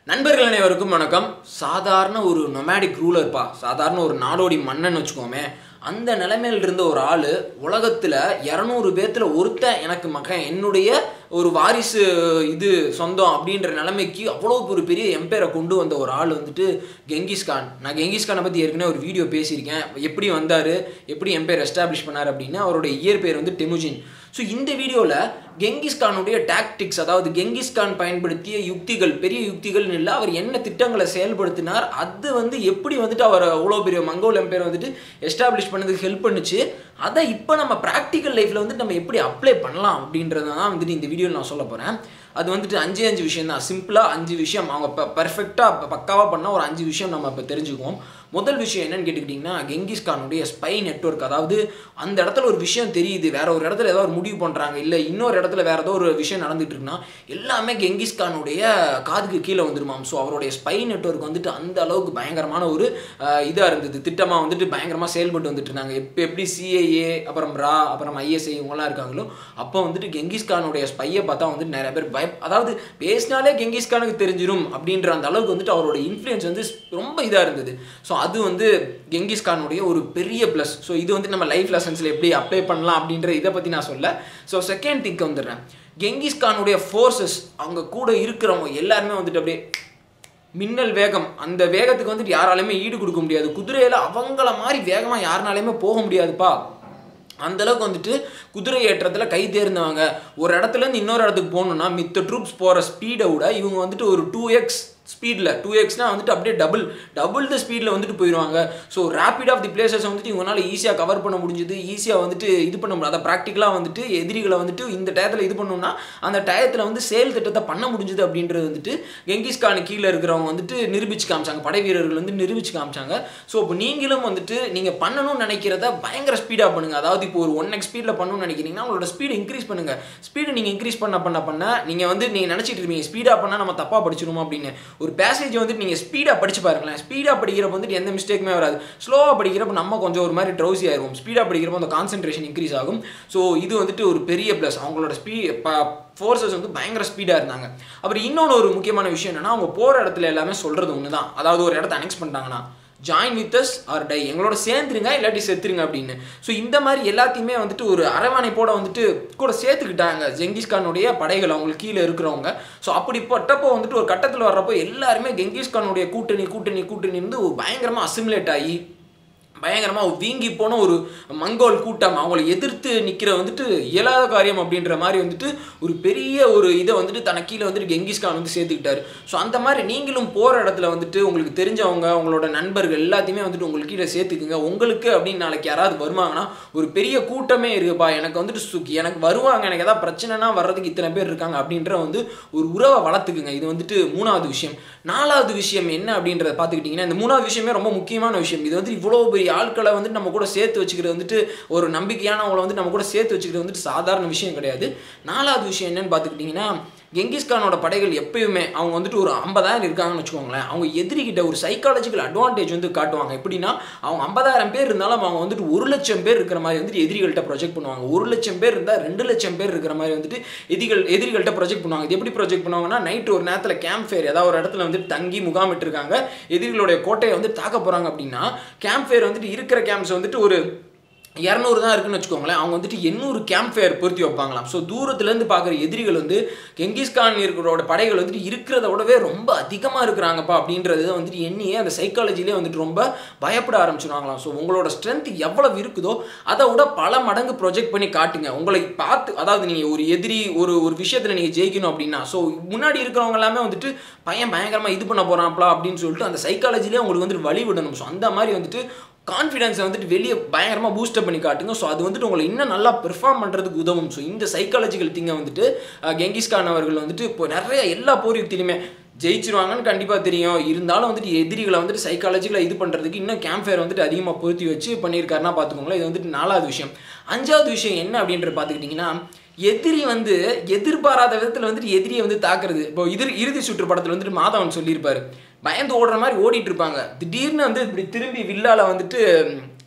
நண்பர்கள் அனைவருக்கும் வணக்கம் சாதாரண ஒரு நொமேடிக் ரூலர்ப்பா சாதாரண ஒரு நாடோடி மன்னன் வச்சுக்கோமே அந்த நிலைமையில இருந்த ஒரு ஆள் உலகத்தில் இரநூறு பேர்த்தில் ஒருத்தன் எனக்கு மகன் என்னுடைய ஒரு வாரிசு இது சொந்தம் அப்படின்ற நிலைமைக்கு அவ்வளோ ஒரு பெரிய எம்பேரை கொண்டு வந்த ஒரு ஆள் வந்துட்டு கெங்கிஸ் கான் நான் கெங்கிஸ் கானை பற்றி ஏற்கனவே ஒரு வீடியோ பேசியிருக்கேன் எப்படி வந்தார் எப்படி எம்பேர் எஸ்டாப்ளிஷ் பண்ணார் அப்படின்னா அவருடைய இயற்பெயர் வந்து டெமுஜின் ஸோ இந்த வீடியோவில் கெங்கிஸ் கானுடைய டாக்டிக்ஸ் அதாவது கெங்கிஸ் கான் பயன்படுத்திய யுக்திகள் பெரிய யுக்திகள்னு இல்லை அவர் என்ன திட்டங்களை செயல்படுத்தினார் அது வந்து எப்படி வந்துட்டு அவர் அவ்வளோ பெரிய மங்கோல் எம்பையர் வந்துட்டு எஸ்டாப்ளிஷ் பண்ணதுக்கு ஹெல்ப் பண்ணுச்சு அதை இப்போ நம்ம ப்ராக்டிக்கல் லைஃப்பில் வந்து நம்ம எப்படி அப்ளை பண்ணலாம் அப்படின்றத தான் வந்துட்டு இந்த வீடியோவில் நான் சொல்ல போகிறேன் அது வந்துட்டு அஞ்சு அஞ்சு விஷயம் தான் சிம்பிளாக அஞ்சு விஷயம் அவங்க இப்போ பர்ஃபெக்டாக பக்காவாக பண்ணால் ஒரு அஞ்சு விஷயம் நம்ம இப்போ தெரிஞ்சுக்குவோம் முதல் விஷயம் என்னன்னு கேட்டுக்கிட்டிங்கன்னா கெங்கிஸ் கானுடைய ஸ்பை நெட்ஒர்க் அதாவது அந்த இடத்துல ஒரு விஷயம் தெரியுது வேற ஒரு இடத்துல ஏதோ ஒரு முடிவு பண்ணுறாங்க இல்லை இன்னொரு இடத்துல வேற ஏதோ ஒரு விஷயம் நடந்துட்டு இருக்குன்னா எல்லாமே கெங்கிஸ் கானுடைய காதுக்கு கீழே வந்துருமாம் ஸோ அவருடைய ஸ்பை நெட்ஒர்க் வந்துட்டு அந்த அளவுக்கு பயங்கரமான ஒரு இதாக இருந்தது திட்டமாக வந்துட்டு பயங்கரமாக செயல்பட்டு வந்துட்டு இருந்தாங்க எப்போ எப்படி சிஐஏ அப்புறம் ரா அப்புறம் ஐஎஸ்ஐ இவங்கெல்லாம் இருக்காங்களோ அப்போ வந்துட்டு கெங்கிஸ் கானுடைய ஸ்பையை பார்த்தா வந்துட்டு நிறைய பேர் பய அதாவது பேசினாலே கெங்கிஸ் கானுக்கு தெரிஞ்சிடும் அப்படின்ற அந்த அளவுக்கு வந்துட்டு அவரோட இன்ஃப்ளூயன்ஸ் வந்து ரொம்ப இதாக இருந்தது ஸோ அது வந்து கெங்கிஸ் கானுடைய ஒரு பெரிய ப்ளஸ் ஸோ இது வந்து நம்ம லைஃப் லெசன்ஸில் எப்படி அப்ளை பண்ணலாம் அப்படின்ற இதை பற்றி நான் சொல்ல ஸோ செகண்ட் திங்க் வந்துடுறேன் கெங்கிஸ் கானுடைய ஃபோர்ஸஸ் அவங்க கூட இருக்கிறவங்க எல்லாருமே வந்துட்டு அப்படியே மின்னல் வேகம் அந்த வேகத்துக்கு வந்துட்டு யாராலையுமே ஈடு கொடுக்க முடியாது குதிரையில் அவங்கள மாதிரி வேகமாக யாருனாலையுமே போக முடியாதுப்பா அந்த அளவுக்கு வந்துட்டு குதிரை ஏற்றத்தில் கை தேர்ந்தவங்க ஒரு இடத்துலேருந்து இன்னொரு இடத்துக்கு போகணுன்னா மித்த ட்ரூப்ஸ் போகிற ஸ்பீடை விட இவங்க வந்துட்டு ஒரு டூ எக்ஸ் ஸ்பீடில் டூ எக்ஸ்னால் வந்துட்டு அப்படியே டபுள் டபுள் த ஸ்பீடில் வந்துட்டு போயிடுவாங்க so rapid of the places வந்துட்டு இவங்களால ஈஸியாக கவர் பண்ண முடிஞ்சுது ஈஸியாக வந்துட்டு இது பண்ண முடியும் அதை ப்ராக்டிக்கலாக வந்துட்டு எதிரிகளை வந்துட்டு இந்த டயத்தில் இது பண்ணோம்னா அந்த டயத்தில் வந்து செயல் திட்டத்தை பண்ண முடிஞ்சுது அப்படின்றது வந்துட்டு கெங்கிஸ் கான் கீழே இருக்கிறவங்க வந்துட்டு நிரூபிச்சு காமிச்சாங்க படை வீரர்கள் வந்து நிரூபிச்சு காமிச்சாங்க ஸோ இப்போ நீங்களும் வந்துட்டு நீங்கள் பண்ணணும்னு நினைக்கிறத பயங்கர ஸ்பீடாக பண்ணுங்கள் அதாவது இப்போ ஒரு ஒன் எக்ஸ் ஸ்பீடில் பண்ணணும்னு நினைக்கிறீங்கன்னா உங்களோட ஸ்பீடு இன்க்ரீஸ் பண்ணுங்கள் ஸ்பீடு நீங்கள் இன்க்ரீஸ் பண்ண பண்ண பண்ண நீங்கள் வந்து நீங்கள் நினச்சிட்டு இருப்பீங்க ஸ்பீடாக பண்ணால் நம்ம தப்பாக படிச்சிருமோ அப்படின்னு ஒரு பேசேஜ் வந்துட்டு நீங்கள் ஸ்பீடாக படிச்சு பாருங்களேன் ஸ்பீடாக படிக்கிறப்ப வந்துட்டு எந்த மிஸ்டேக்குமே வராது ஸ்லோவாக படிக்கிறப்ப நம்ம கொஞ்சம் ஒரு மாதிரி ட்ரௌசி ஆயிரும் ஸ்பீடாக படிக்கிறப்ப அந்த கான்சென்ட்ரேஷன் இன்க்ரீஸ் ஆகும் ஸோ இது வந்துட்டு ஒரு பெரிய ப்ளஸ் அவங்களோட ஸ்பீ ஃபோர்ஸஸ் வந்து பயங்கர ஸ்பீடாக இருந்தாங்க அப்புறம் இன்னொன்று ஒரு முக்கியமான விஷயம் என்னன்னா அவங்க போகிற இடத்துல எல்லாமே சொல்கிறது ஒன்று தான் அதாவது ஒரு இடத்த அனெக்ஸ் பண்ணிட்டாங்கன்னா join with us or die எங்களோட சேர்ந்துருங்க இல்லாட்டி செத்துருங்க அப்படின்னு ஸோ இந்த மாதிரி எல்லாத்தையுமே வந்துட்டு ஒரு அரவணைப்போட வந்துட்டு கூட சேர்த்துக்கிட்டாங்க ஜெங்கிஸ்கானுடைய படைகள் அவங்களுக்கு கீழே இருக்கிறவங்க ஸோ அப்படிப்பட்டப்போ வந்துட்டு ஒரு கட்டத்தில் வர்றப்போ எல்லாருமே கெங்கிஸ்கானுடைய கூட்டணி கூட்டணி கூட்டணி இருந்து ஒரு பயங்கரமாக அசிமுலேட் ஆகி பயங்கரமாக வீங்கி போன ஒரு மங்கோல் கூட்டம் அவங்கள எதிர்த்து நிற்கிற வந்துட்டு இயலாத காரியம் அப்படின்ற மாதிரி வந்துட்டு ஒரு பெரிய ஒரு இதை வந்துட்டு தனக்கு கீழே வந்துட்டு கெங்கிஸ்கான் வந்து சேர்த்துக்கிட்டாரு ஸோ அந்த மாதிரி நீங்களும் போகிற இடத்துல வந்துட்டு உங்களுக்கு தெரிஞ்சவங்க உங்களோட நண்பர்கள் எல்லாத்தையுமே வந்துட்டு உங்களுக்கு கீழே சேர்த்துக்குங்க உங்களுக்கு அப்படின்னு நாளைக்கு யாராவது வருவாங்கன்னா ஒரு பெரிய கூட்டமே இருக்குப்பா எனக்கு வந்துட்டு சுக்கி எனக்கு வருவாங்க எனக்கு ஏதாவது பிரச்சனைனா வர்றதுக்கு இத்தனை பேர் இருக்காங்க அப்படின்ற வந்து ஒரு உறவை வளர்த்துக்குங்க இது வந்துட்டு மூணாவது விஷயம் நாலாவது விஷயம் என்ன அப்படின்றத பார்த்துக்கிட்டிங்கன்னா இந்த மூணாவது விஷயமே ரொம்ப முக்கியமான விஷயம் இது வந்து இவ்வளோ பெரிய ஆட்களை வந்துட்டு நம்ம கூட சேர்த்து வச்சுக்கிறது வந்துட்டு ஒரு நம்பிக்கையானவங்களை வந்து நம்ம கூட சேர்த்து வச்சுக்கிறது வந்துட்டு சாதாரண விஷயம் கிடையாது நாலாவது விஷயம் என்னன்னு பார்த்துக்கிட்டிங்கன்னா கெங்கிஸ்கானோட படைகள் எப்பயுமே அவங்க வந்துட்டு ஒரு ஐம்பதாயிரம் இருக்காங்கன்னு வச்சுக்கோங்களேன் அவங்க எதிரிகிட்ட ஒரு சைக்காலஜிக்கல் அட்வான்டேஜ் வந்து காட்டுவாங்க எப்படின்னா அவங்க ஐம்பதாயிரம் பேர் இருந்தாலும் அவங்க வந்துட்டு ஒரு லட்சம் பேர் இருக்கிற மாதிரி வந்துட்டு எதிரிகள்கிட்ட ப்ரொஜெக்ட் பண்ணுவாங்க ஒரு லட்சம் பேர் இருந்தால் ரெண்டு லட்சம் பேர் இருக்கிற மாதிரி வந்துட்டு எதிரிகள் எதிரிகள்கிட்ட ப்ரொஜெக்ட் பண்ணுவாங்க இது எப்படி ப்ரொஜெக்ட் பண்ணுவாங்கன்னா நைட் ஒரு நேரத்தில் கேம்ப் ஃபேர் ஏதாவது ஒரு இடத்துல வந்துட்டு தங்கி முகாமிட்டு இருக்காங்க எதிரிகளுடைய கோட்டையை வந்து தாக்க போகிறாங்க அப்படின்னா கேம்ப் ஃபேர் வந்துட்டு இருக்கிற கேம்ப்ஸ் வந்துட்டு ஒரு இரநூறு தான் இருக்குன்னு வச்சுக்கோங்களேன் அவங்க வந்துட்டு எண்ணூறு கேம்ப் ஃபயர் பொருத்தி வைப்பாங்களாம் ஸோ தூரத்துலேருந்து பார்க்குற எதிரிகள் வந்து கெங்கிஸ்கான் இருக்கிறோட படைகள் வந்துட்டு இருக்கிறத விடவே ரொம்ப அதிகமாக இருக்கிறாங்கப்பா அப்படின்றது வந்துட்டு எண்ணியே அந்த சைக்காலஜிலே வந்துட்டு ரொம்ப பயப்பட ஆரம்பிச்சிருவாங்களாம் ஸோ உங்களோட ஸ்ட்ரென்த் எவ்வளவு இருக்குதோ அதை விட பல மடங்கு ப்ரொஜெக்ட் பண்ணி காட்டுங்க உங்களை பார்த்து அதாவது நீங்கள் ஒரு எதிரி ஒரு ஒரு விஷயத்தில் நீங்கள் ஜெயிக்கணும் அப்படின்னா ஸோ முன்னாடி இருக்கிறவங்க எல்லாமே வந்துட்டு பையன் பயங்கரமாக இது பண்ண போகிறான்ப்பா அப்படின்னு சொல்லிட்டு அந்த சைக்காலஜிலே உங்களுக்கு வந்துட்டு வழி விடணும் ஸோ அந்த மாதிரி வந்துட்டு கான்ஃபிடென்ஸை வந்துட்டு வெளியே பயங்கரமாக பூஸ்டப் பண்ணி காட்டுங்க ஸோ அது வந்துட்டு உங்களை இன்னும் நல்லா பெர்ஃபார்ம் பண்ணுறதுக்கு உதவும் ஸோ இந்த சைக்காலஜிக்கல் திங்கை வந்துட்டு கெங்கிஸ்கான் அவர்கள் வந்துட்டு இப்போ நிறைய எல்லா போர் யுக்திலையுமே ஜெயிச்சிருவாங்கன்னு கண்டிப்பாக தெரியும் இருந்தாலும் வந்துட்டு எதிரிகளை வந்துட்டு சைக்காலஜிக்கலாக இது பண்ணுறதுக்கு இன்னும் கேம்ப் ஃபயர் வந்துட்டு அதிகமாக பொருத்தி வச்சு பண்ணியிருக்காருன்னா பார்த்துக்கோங்களேன் இது வந்துட்டு நாலாவது விஷயம் அஞ்சாவது விஷயம் என்ன அப்படின்றது பார்த்துக்கிட்டிங்கன்னா எதிரி வந்து எதிர்பாராத விதத்தில் வந்துட்டு எதிரியை வந்து தாக்குறது இப்போ எதிர் இறுதி சுற்று படத்தில் வந்துட்டு மாதவன் சொல்லியிருப்பாரு பயந்து ஓடுற மாதிரி ஓடிட்டு இருப்பாங்க திடீர்னு வந்து இப்படி திரும்பி வில்லால வந்துட்டு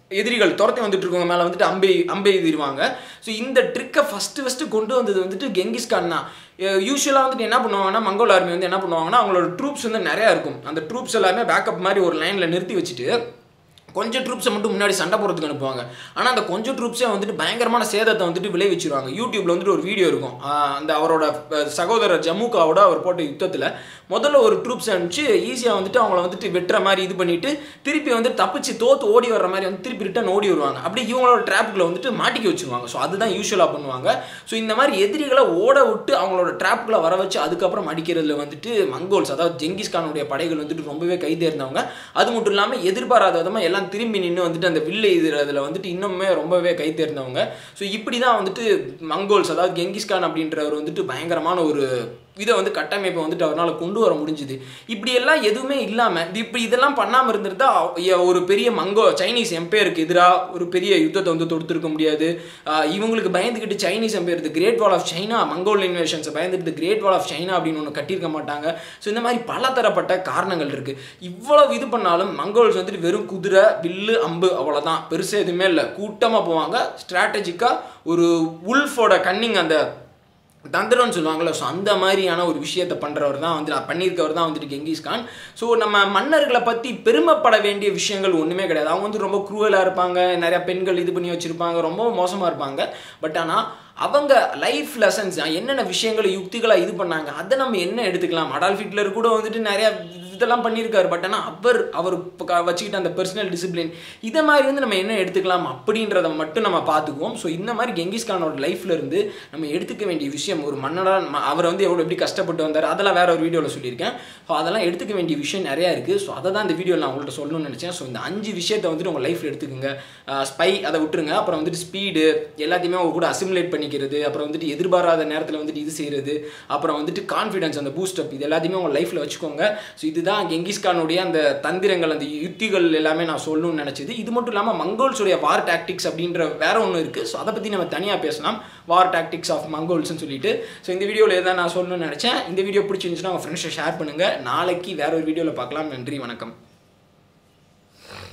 எதிரிகள் துரத்தி வந்துட்டு இருக்கவங்க மேலே வந்துட்டு அம்பை அம்பை எதிர்வாங்க ஸோ இந்த ட்ரிக்கை ஃபஸ்ட்டு ஃபஸ்ட்டு கொண்டு வந்தது வந்துட்டு கெங்கிஸ் கான் தான் யூஸ்வலாக வந்துட்டு என்ன பண்ணுவாங்கன்னா மங்கோல் ஆர்மி வந்து என்ன பண்ணுவாங்கன்னா அவங்களோட ட்ரூப்ஸ் வந்து நிறையா இருக்கும் அந்த ட்ரூப்ஸ் எல்லாமே பேக்கப் மாதிரி ஒரு லைனில் நிறுத்தி வச்சுட்டு கொஞ்சம் ட்ரூப்ஸை மட்டும் முன்னாடி சண்டை போடுறதுக்கு அனுப்புவாங்க ஆனால் அந்த கொஞ்சம் ட்ரூப்ஸே வந்துட்டு பயங்கரமான சேதத்தை வந்துட்டு விளைவிச்சிருவாங்க யூடியூப்ல வந்துட்டு ஒரு வீடியோ இருக்கும் ஆஹ் அந்த அவரோட அஹ், சகோதரர் ஜம்முக்காவோட அவர் போட்ட யுத்தத்தில் முதல்ல ஒரு ட்ரூப்ஸ் அனுப்பிச்சு ஈஸியாக வந்துட்டு அவங்கள வந்துட்டு வெட்டுற மாதிரி இது பண்ணிட்டு திருப்பி வந்து தப்பிச்சு தோத்து ஓடி வர்ற மாதிரி வந்து திருப்பி ரிட்டன் ஓடி வருவாங்க அப்படி இவங்களோட ட்ராப்புக்குள்ள வந்துட்டு மாட்டிக்க வச்சிருவாங்க ஸோ அதுதான் யூஸ்வலாக பண்ணுவாங்க ஸோ இந்த மாதிரி எதிரிகளை ஓட விட்டு அவங்களோட ட்ராப்புக்குள்ள வர வச்சு அதுக்கப்புறம் அடிக்கிறதுல வந்துட்டு மங்கோல்ஸ் அதாவது ஜெங்கிஸ் கானுடைய படைகள் வந்துட்டு ரொம்பவே கைதேர்ந்தவங்க அது மட்டும் இல்லாமல் எதிர்பாராத விதமாக எல்லாம் திரும்பி நின்று வந்துட்டு அந்த வில்லை எதிரதில் வந்துட்டு இன்னுமே ரொம்பவே கை தேர்ந்தவங்க ஸோ இப்படி தான் வந்துட்டு மங்கோல்ஸ் அதாவது கெங்கிஸ் கான் அப்படின்றவர் வந்துட்டு பயங்கரமான ஒரு இதை வந்து கட்டமைப்பை வந்துட்டு அவரால் கொண்டு வர முடிஞ்சுது இப்படி எல்லாம் எதுவுமே இல்லாமல் இப்படி இதெல்லாம் பண்ணாமல் இருந்திருந்தா அவ- ஒரு பெரிய மங்கோ சைனீஸ் எம்பையருக்கு எதிராக ஒரு பெரிய யுத்தத்தை வந்து தொடுத்திருக்க முடியாது ஆஹ் இவங்களுக்கு பயந்துக்கிட்டு Chinese empire the great wall of China Mongol இன்வேஷன்ஸை பயந்துட்டு கிரேட் வால் ஆஃப் சைனா அப்படின்னு ஒன்று கட்டியிருக்க மாட்டாங்க ஸோ இந்த மாதிரி பல தரப்பட்ட காரணங்கள் இருக்கு இவ்வளவு இது பண்ணாலும் மங்கோல்ஸ் வந்துட்டு வெறும் குதிரை வில்லு அம்பு அவ்வளோதான் பெருசாக எதுவுமே இல்லை கூட்டமாக போவாங்க ஸ்ட்ராட்டஜிக்காக ஒரு உல்ஃபோட கன்னிங் அந்த தந்திரம்னு சொல்லுவாங்கல்ல ஸோ அந்த மாதிரியான ஒரு விஷயத்தை பண்ணுறவர் தான் வந்து பண்ணியிருக்கவர் தான் வந்துட்டு கெங்கிஸ் கான் ஸோ நம்ம மன்னர்களை பற்றி பெருமைப்பட வேண்டிய விஷயங்கள் ஒன்றுமே கிடையாது அவங்க வந்து ரொம்ப குரூவலாக இருப்பாங்க நிறையா பெண்கள் இது பண்ணி வச்சுருப்பாங்க ரொம்ப மோசமாக இருப்பாங்க பட் ஆனால் அவங்க லைஃப் லெசன்ஸ் என்னென்ன விஷயங்களை யுக்திகளாக இது பண்ணாங்க அதை நம்ம என்ன எடுத்துக்கலாம் அடால்ஃப் ஹிட்லர் கூட வந்துட்டு நிறைய இதெல்லாம் பண்ணியிருக்காரு பட் ஆனால் அவர் அவர் இப்ப க- வச்சுக்கிட்ட அந்த பர்சனல் டிசிப்ளின் இதை மாதிரி வந்து நம்ம என்ன எடுத்துக்கலாம் அப்படின்றத மட்டும் நம்ம பார்த்துக்குவோம் ஸோ இந்த மாதிரி கெங்கிஸ் கானோட லைஃப்ல இருந்து நம்ம எடுத்துக்க வேண்டிய விஷயம் ஒரு மன்னடா ம- அவர் வந்து எவ்வளோ எப்படி கஷ்டப்பட்டு வந்தார் அதெல்லாம் வேற ஒரு வீடியோவில் சொல்லியிருக்கேன் ஸோ அதெல்லாம் எடுத்துக்க வேண்டிய விஷயம் நிறையா இருக்குது ஸோ அதை தான் இந்த வீடியோவில் நான் உங்கள்கிட்ட சொல்லணும்னு நினச்சேன் ஸோ இந்த அஞ்சு விஷயத்தை வந்துட்டு உங்கள் லைஃப்பில் எடுத்துக்கோங்க ஸ்பை அதை விட்டுருங்க அப்புறம் வந்துட்டு ஸ்பீடு எல்லாத்தையுமே அவங்க கூட அசிமுலேட் பண்ணிக்கிறது அப்புறம் வந்துட்டு எதிர்பாராத நேரத்தில் வந்துட்டு இது செய்கிறது அப்புறம் வந்துட்டு கான்ஃபிடன்ஸ் அந்த பூஸ்டப் இது எல்லாத்தையுமே உங்கள் லைஃப்பில் வச்சுக்கோங்க ஸோ இதுதான் கெங்கிஸ் கானுடைய அந்த தந்திரங்கள் அந்த யுத்திகள் எல்லாமே நான் சொல்லணும்னு நினச்சது இது மட்டும் இல்லாமல் மங்கோல்ஸுடைய வார் டாக்டிக்ஸ் அப்படின்ற வேற ஒன்று இருக்குது ஸோ அதை பற்றி நம்ம தனியாக பேசலாம் வார் டாக்டிக்ஸ் ஆஃப் மங்கோல்ஸ்னு சொல்லிட்டு ஸோ இந்த வீடியோவில் எதாவது நான் சொல்லணும்னு நினச்சேன் இந்த வீடியோ பிடிச்சிருந்துச்சுன்னா உங்கள் ஃப்ரெண்ட்ஸை ஷேர் பண்ணுங்கள் நாளைக்கு வேற ஒரு வீடியோவில் பார்க்கலாம் நன்றி வணக்கம்